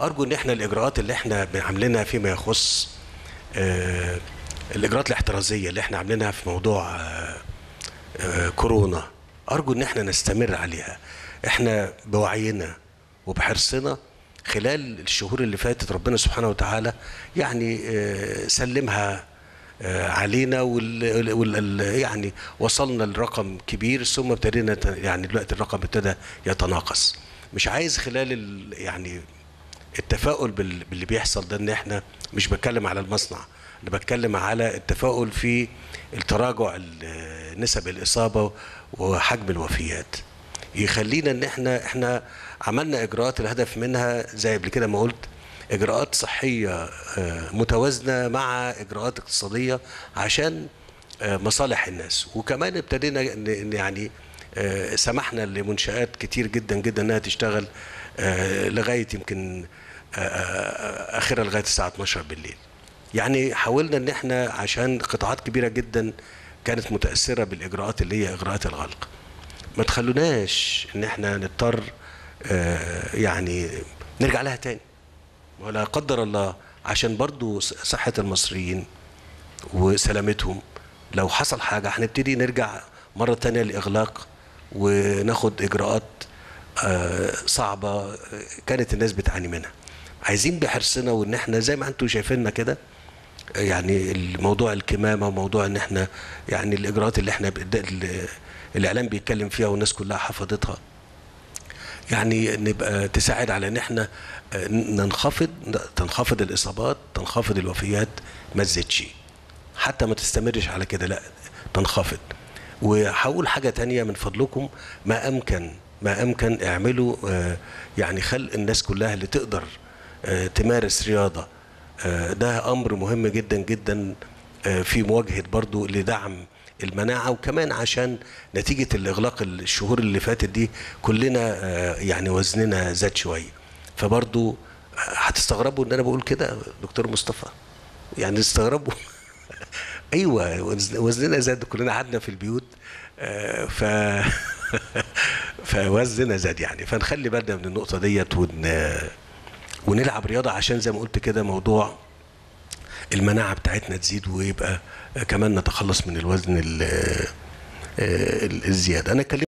ارجو ان احنا الاجراءات اللي احنا عاملينها فيما يخص آه، الاجراءات الاحترازيه اللي احنا عاملينها في موضوع آه، آه، كورونا ارجو ان احنا نستمر عليها احنا بوعينا وبحرصنا خلال الشهور اللي فاتت ربنا سبحانه وتعالى يعني آه، سلمها آه، علينا وال وال يعني وصلنا لرقم كبير ثم ابتدينا ت- يعني دلوقتي الرقم ابتدى يتناقص مش عايز خلال ال يعني التفاؤل بال- باللي بيحصل ده ان احنا مش بتكلم على المصنع انا بتكلم على التفاؤل في التراجع ال- نسب الاصابه وحجم الوفيات يخلينا ان احنا احنا عملنا اجراءات الهدف منها زي قبل كده ما قلت اجراءات صحيه آه، متوازنه مع اجراءات اقتصاديه عشان آه، مصالح الناس وكمان ابتدينا ن- ن- يعني آه، سمحنا لمنشآت كتير جدا جدا انها تشتغل آه، لغايه يمكن آه، آه، اخرها لغايه الساعه 12 بالليل. يعني حاولنا ان احنا عشان قطاعات كبيره جدا كانت متاثره بالاجراءات اللي هي اجراءات الغلق. ما تخلوناش ان احنا نضطر آه، يعني نرجع لها تاني ولا قدر الله عشان برضو صحه المصريين وسلامتهم لو حصل حاجة هنبتدي نرجع مرة تانية لإغلاق وناخد إجراءات آه، صعبة آه، كانت الناس بتعاني منها عايزين بحرصنا وإن احنا زي ما انتم شايفيننا كده آه، يعني الموضوع الكمامة وموضوع إن احنا يعني الإجراءات اللي احنا بد- ال- الإعلام بيتكلم فيها والناس كلها حفظتها يعني نبقى تساعد على ان احنا آه، ننخفض تنخفض الاصابات تنخفض الوفيات ما تزيدش حتى ما تستمرش على كده لا تنخفض وهقول حاجه تانية من فضلكم ما امكن ما امكن اعملوا آه، يعني خلق الناس كلها اللي تقدر آه، تمارس رياضه آه، ده امر مهم جدا جدا آه، في مواجهه برضو لدعم المناعه وكمان عشان نتيجه الاغلاق الشهور اللي فاتت دي كلنا آه، يعني وزننا زاد شويه فبرضو هتستغربوا ان انا بقول كده دكتور مصطفى يعني تستغربوا ايوه وزن- وزننا زاد كلنا قعدنا في البيوت آه، ف فوزننا زاد يعني فنخلي بالنا من النقطه ديت ون... ونلعب رياضه عشان زي ما قلت كده موضوع المناعه بتاعتنا تزيد ويبقى كمان نتخلص من الوزن ال- آه، الزياده انا اتكلمت